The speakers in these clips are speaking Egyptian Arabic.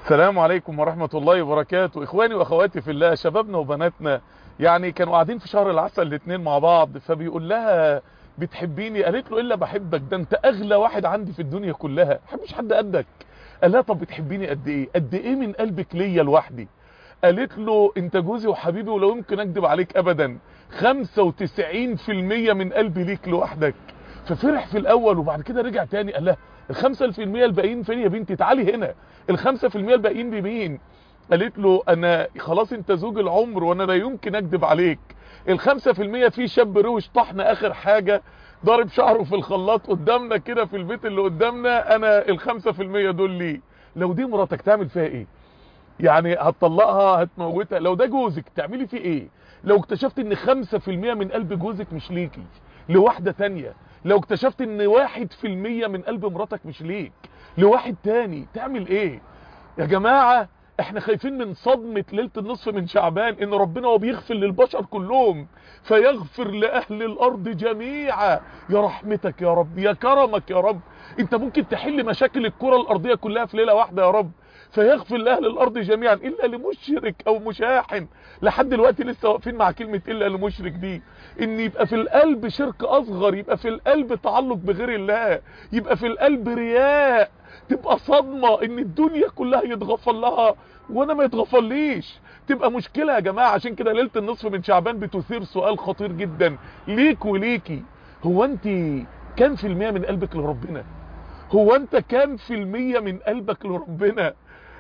السلام عليكم ورحمة الله وبركاته اخواني واخواتي في الله شبابنا وبناتنا يعني كانوا قاعدين في شهر العسل الاثنين مع بعض فبيقول لها بتحبيني قالت له الا بحبك ده انت اغلى واحد عندي في الدنيا كلها ما بحبش حد قدك قال لها طب بتحبيني قد ايه قد ايه من قلبك ليا لوحدي قالت له انت جوزي وحبيبي ولو يمكن اكذب عليك ابدا 95% من قلبي ليك لوحدك ففرح في الاول وبعد كده رجع تاني قال لها الخمسة في المية الباقيين فين يا بنتي تعالي هنا الخمسة في المية الباقيين بمين قالت له انا خلاص انت زوج العمر وانا لا يمكن اكذب عليك الخمسة في المية في شاب روش طحن اخر حاجة ضارب شعره في الخلاط قدامنا كده في البيت اللي قدامنا انا الخمسة في المية دول ليه لو دي مراتك تعمل فيها ايه يعني هتطلقها هتموتها لو ده جوزك تعملي فيه ايه لو اكتشفت ان خمسة في المية من قلب جوزك مش ليكي لواحدة تانية لو اكتشفت ان واحد في المية من قلب مراتك مش ليك لواحد تاني تعمل ايه يا جماعة احنا خايفين من صدمة ليلة النصف من شعبان ان ربنا هو بيغفر للبشر كلهم فيغفر لأهل الأرض جميعا يا رحمتك يا رب يا كرمك يا رب انت ممكن تحل مشاكل الكرة الأرضية كلها في ليلة واحدة يا رب فيغفر لأهل الأرض جميعا إلا لمشرك أو مشاحن لحد دلوقتي لسه واقفين مع كلمة إلا لمشرك دي إن يبقى في القلب شرك أصغر يبقى في القلب تعلق بغير الله يبقى في القلب رياء تبقى صدمة إن الدنيا كلها يتغفر لها وأنا ما يتغفر ليش تبقى مشكلة يا جماعة عشان كده ليلة النصف من شعبان بتثير سؤال خطير جدا ليك وليكي هو أنت كام في المية من قلبك لربنا هو أنت كام في المية من قلبك لربنا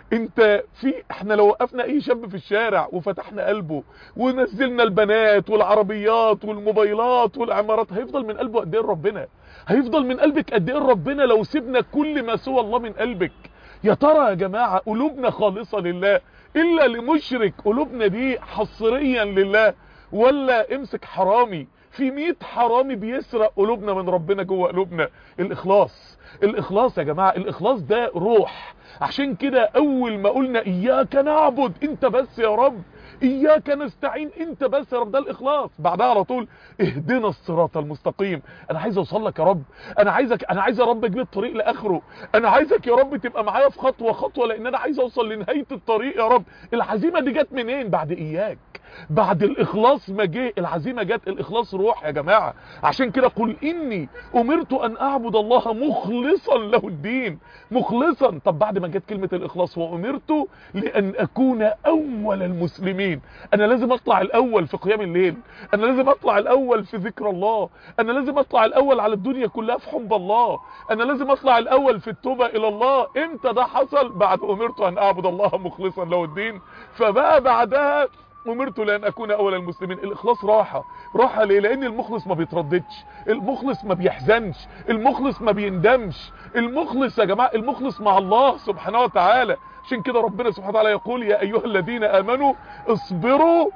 انت في احنا لو وقفنا اي شاب في الشارع وفتحنا قلبه ونزلنا البنات والعربيات والموبايلات والعمارات هيفضل من قلبه قد ايه ربنا هيفضل من قلبك قد ايه ربنا لو سيبنا كل ما سوى الله من قلبك يا ترى يا جماعة قلوبنا خالصة لله الا لمشرك قلوبنا دي حصريا لله ولا امسك حرامي في 100 حرامي بيسرق قلوبنا من ربنا جوه قلوبنا الاخلاص الاخلاص يا جماعة الاخلاص ده روح عشان كده اول ما قلنا اياك نعبد انت بس يا رب اياك نستعين انت بس يا رب ده الاخلاص بعدها على طول اهدنا الصراط المستقيم انا عايز اوصل لك يا رب انا عايزك انا عايز يا رب اجيب الطريق لاخره انا عايزك يا رب تبقى معايا في خطوه خطوه لان انا عايز اوصل لنهايه الطريق يا رب العزيمه دي جت منين بعد اياك بعد الاخلاص ما جه العزيمه جت الاخلاص روح يا جماعه عشان كده قل اني امرت ان اعبد الله مخلصا له الدين مخلصا طب بعد ما جت كلمه الاخلاص وامرت لان اكون اول المسلمين انا لازم اطلع الاول في قيام الليل انا لازم اطلع الاول في ذكر الله انا لازم اطلع الاول على الدنيا كلها في حب الله انا لازم اطلع الاول في التوبه الى الله امتى ده حصل بعد امرت ان اعبد الله مخلصا له الدين فبقى بعدها امرت لان اكون اول المسلمين الاخلاص راحة راحة ليه لان المخلص ما بيترددش المخلص ما بيحزنش المخلص ما بيندمش المخلص يا جماعة المخلص مع الله سبحانه وتعالى عشان كده ربنا سبحانه وتعالى يقول يا ايها الذين امنوا اصبروا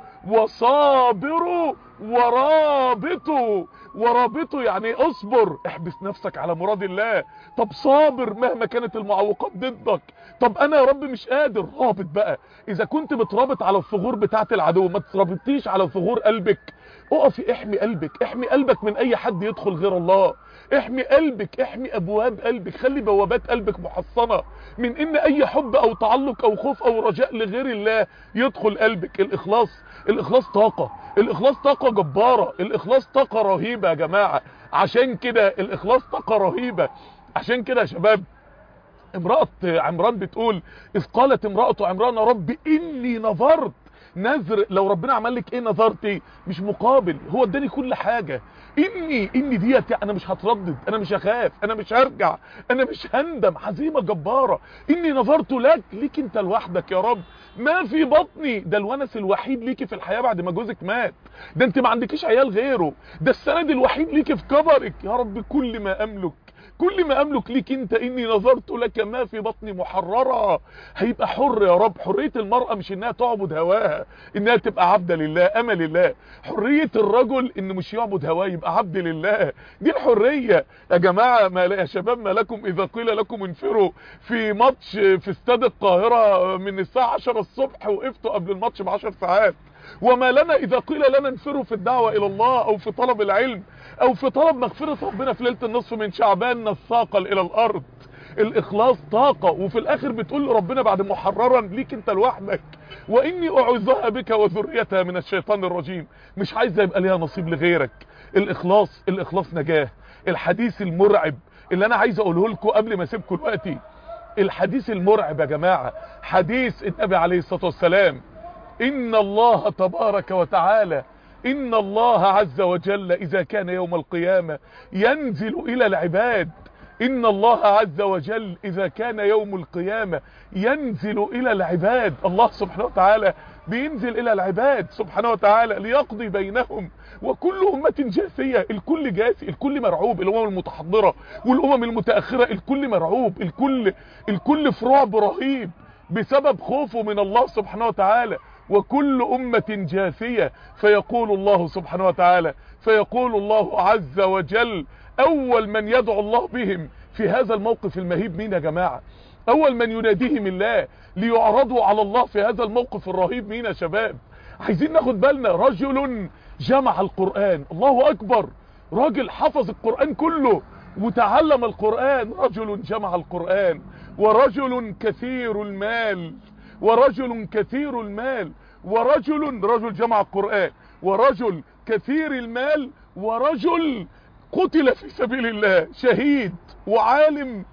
وصابروا ورابطوا ورابطوا يعني اصبر احبس نفسك على مراد الله طب صابر مهما كانت المعوقات ضدك طب انا يا رب مش قادر رابط بقى اذا كنت مترابط على الثغور بتاعه العدو ما ترابطيش على ثغور قلبك اقفي احمي قلبك احمي قلبك من اي حد يدخل غير الله احمي قلبك احمي ابواب قلبك خلي بوابات قلبك محصنة من ان اي حب او تعلق او خوف او رجاء لغير الله يدخل قلبك الاخلاص الاخلاص طاقة الاخلاص طاقة جبارة الاخلاص طاقة رهيبة يا جماعة عشان كده الاخلاص طاقة رهيبة عشان كده يا شباب امرأة عمران بتقول اذ قالت امرأة عمران رب اني نظرت نذر لو ربنا عمل لك ايه نظرتي مش مقابل هو اداني كل حاجة اني اني ديت انا مش هتردد انا مش هخاف انا مش هرجع انا مش هندم عزيمة جبارة اني نظرت لك ليك انت لوحدك يا رب ما في بطني ده الونس الوحيد ليكي في الحياة بعد ما جوزك مات ده انت ما عندكيش عيال غيره ده السند الوحيد ليكي في كبرك يا رب كل ما املك كل ما املك ليك انت اني نظرت لك ما في بطني محررة هيبقى حر يا رب حرية المرأة مش انها تعبد هواها انها تبقى عبدة لله امل لله حرية الرجل انه مش يعبد هواه يبقى عبد لله دي الحرية يا جماعة ما يا شباب ما لكم اذا قيل لكم انفروا في ماتش في استاد القاهرة من الساعة 10 الصبح وقفتوا قبل الماتش ب 10 ساعات وما لنا اذا قيل لنا انفروا في الدعوة الى الله او في طلب العلم او في طلب مغفرة ربنا في ليلة النصف من شعبان نثاقل الى الارض الاخلاص طاقة وفي الاخر بتقول لربنا بعد محررا ليك انت لوحدك واني اعوذها بك وذريتها من الشيطان الرجيم مش عايز يبقى ليها نصيب لغيرك الاخلاص الاخلاص نجاة الحديث المرعب اللي انا عايز اقوله لكم قبل ما اسيبكم دلوقتي الحديث المرعب يا جماعة حديث النبي عليه الصلاة والسلام ان الله تبارك وتعالى ان الله عز وجل اذا كان يوم القيامة ينزل الى العباد ان الله عز وجل اذا كان يوم القيامة ينزل الى العباد الله سبحانه وتعالى بينزل الى العباد سبحانه وتعالى ليقضي بينهم وكل امة جاثية الكل جاثي الكل مرعوب الامم المتحضرة والامم المتأخرة الكل مرعوب الكل الكل في رعب رهيب بسبب خوفه من الله سبحانه وتعالى وكل أمة جاثية فيقول الله سبحانه وتعالى فيقول الله عز وجل أول من يدعو الله بهم في هذا الموقف المهيب مين يا جماعة أول من يناديهم الله ليعرضوا على الله في هذا الموقف الرهيب مين يا شباب عايزين ناخد بالنا رجل جمع القرآن الله أكبر راجل حفظ القرآن كله وتعلم القرآن رجل جمع القرآن ورجل كثير المال ورجل كثير المال ورجل رجل جمع القرآن ورجل كثير المال ورجل قتل في سبيل الله شهيد وعالم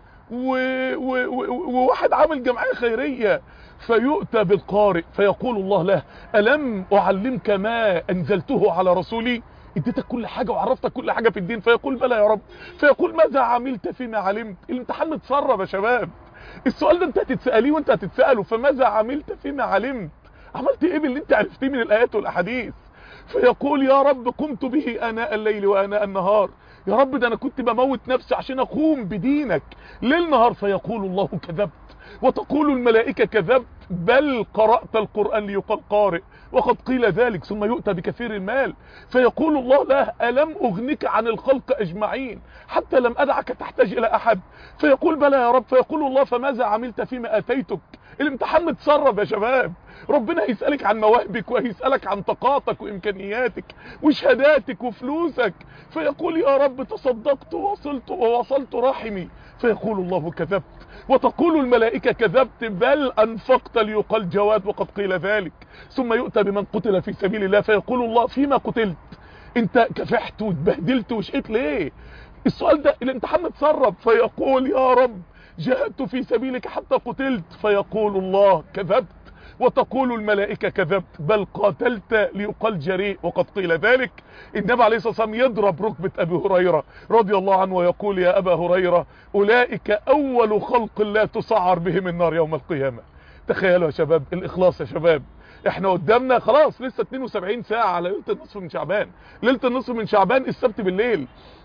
وواحد عامل جمعية خيرية فيؤتى بالقارئ فيقول الله له ألم أعلمك ما أنزلته على رسولي اديتك كل حاجة وعرفتك كل حاجة في الدين فيقول بلى يا رب فيقول ماذا عملت فيما علمت الامتحان متسرب يا شباب السؤال ده انت هتتسأليه وانت هتتسأله فماذا عملت فيما علمت عملت ايه باللي انت عرفتيه من الايات والاحاديث فيقول يا رب قمت به اناء الليل واناء النهار يا رب ده انا كنت بموت نفسي عشان اقوم بدينك ليل نهار فيقول الله كذبت وتقول الملائكة كذبت بل قرأت القرآن ليقال قارئ وقد قيل ذلك ثم يؤتى بكثير المال فيقول الله له ألم أغنك عن الخلق أجمعين حتى لم أدعك تحتاج إلى أحد فيقول بلى يا رب فيقول الله فماذا عملت فيما أتيتك الامتحان متسرب يا شباب ربنا هيسألك عن مواهبك وهيسألك عن طاقاتك وإمكانياتك وشهاداتك وفلوسك فيقول يا رب تصدقت ووصلت ووصلت رحمي فيقول الله كذبت وتقول الملائكة كذبت بل أنفقت ليقال جواد وقد قيل ذلك ثم يؤتى بمن قتل في سبيل الله فيقول الله فيما قتلت انت كفحت واتبهدلت وشقيت ليه السؤال ده الامتحان متسرب فيقول يا رب جاهدت في سبيلك حتى قتلت فيقول الله كذبت وتقول الملائكة كذبت بل قاتلت ليقال جريء وقد قيل ذلك النبي عليه الصلاة والسلام يضرب ركبة أبي هريرة رضي الله عنه ويقول يا أبا هريرة أولئك أول خلق لا تسعر بهم النار يوم القيامة تخيلوا يا شباب الإخلاص يا شباب احنا قدامنا خلاص لسه 72 ساعة على ليلة النصف من شعبان ليلة النصف من شعبان السبت بالليل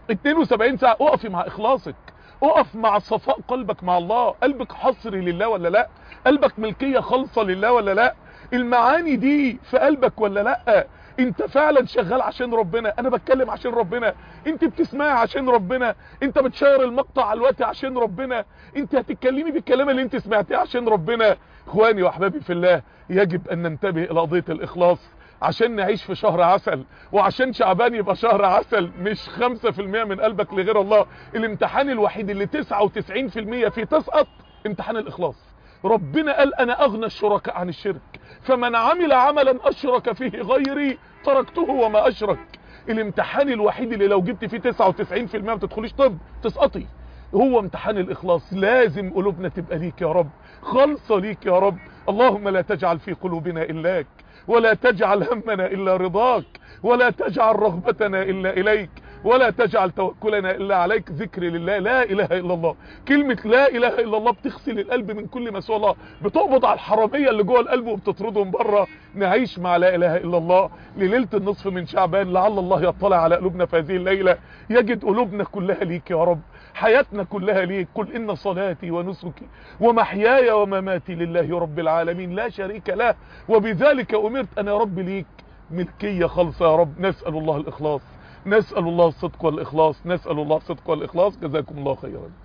72 ساعة اقفي مع اخلاصك اقف مع صفاء قلبك مع الله قلبك حصري لله ولا لا قلبك ملكية خالصة لله ولا لا المعاني دي في قلبك ولا لا انت فعلا شغال عشان ربنا انا بتكلم عشان ربنا انت بتسمعي عشان ربنا انت بتشير المقطع على الوقت عشان ربنا انت هتتكلمي بالكلام اللي انت سمعتيه عشان ربنا اخواني واحبابي في الله يجب ان ننتبه الى قضية الاخلاص عشان نعيش في شهر عسل وعشان شعبان يبقى شهر عسل مش 5% من قلبك لغير الله الامتحان الوحيد اللي 99% فيه تسقط امتحان الاخلاص ربنا قال انا اغنى الشركاء عن الشرك فمن عمل عملا اشرك فيه غيري تركته وما اشرك الامتحان الوحيد اللي لو جبت فيه 99% ما تدخليش طب تسقطي هو امتحان الاخلاص لازم قلوبنا تبقى ليك يا رب خالصة ليك يا رب اللهم لا تجعل في قلوبنا إلاك ولا تجعل همنا إلا رضاك ولا تجعل رغبتنا إلا إليك ولا تجعل توكلنا إلا عليك ذكر لله لا إله إلا الله كلمة لا إله إلا الله بتغسل القلب من كل ما سوى الله بتقبض على الحرامية اللي جوه القلب وبتطردهم بره نعيش مع لا إله إلا الله لليلة النصف من شعبان لعل الله يطلع على قلوبنا في هذه الليلة يجد قلوبنا كلها ليك يا رب حياتنا كلها ليك قل إن صلاتي ونسكي ومحياي ومماتي لله رب العالمين لا شريك له وبذلك أمرت أنا يا رب ليك ملكية خالصة يا رب نسأل الله الإخلاص نسأل الله الصدق والإخلاص نسأل الله الصدق والإخلاص جزاكم الله خيرا